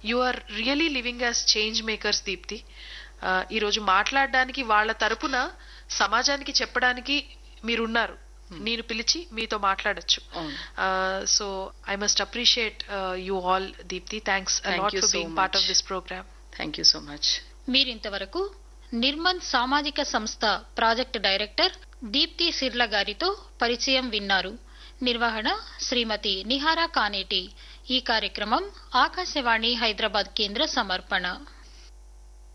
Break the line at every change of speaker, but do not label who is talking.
You are really living as change makers Deepti ఆ, ఈరోజు మాట్లాడడానికి వాళ్ళ తరపున సమాజానికి చెప్పడానికి మీరున్నారు నేను పిలిచి మీతో మాట్లాడొచ్చు
అవును.
So I must appreciate you all Deepti thanks
Thank
a lot
you
for
so
being part
much.
Of this program
thank you so much
మీరింతవరకు నిర్మల్ సామాజిక సంస్థ ప్రాజెక్ట్ డైరెక్టర్ దీప్తి సిర్ల గారితో పరిచయం విన్నారు నిర్వహణ శ్రీమతి నిహారా కానేటి ఈ కార్యక్రమం ఆకాశవాణి హైదరాబాద్ కేంద్ర సమర్పణ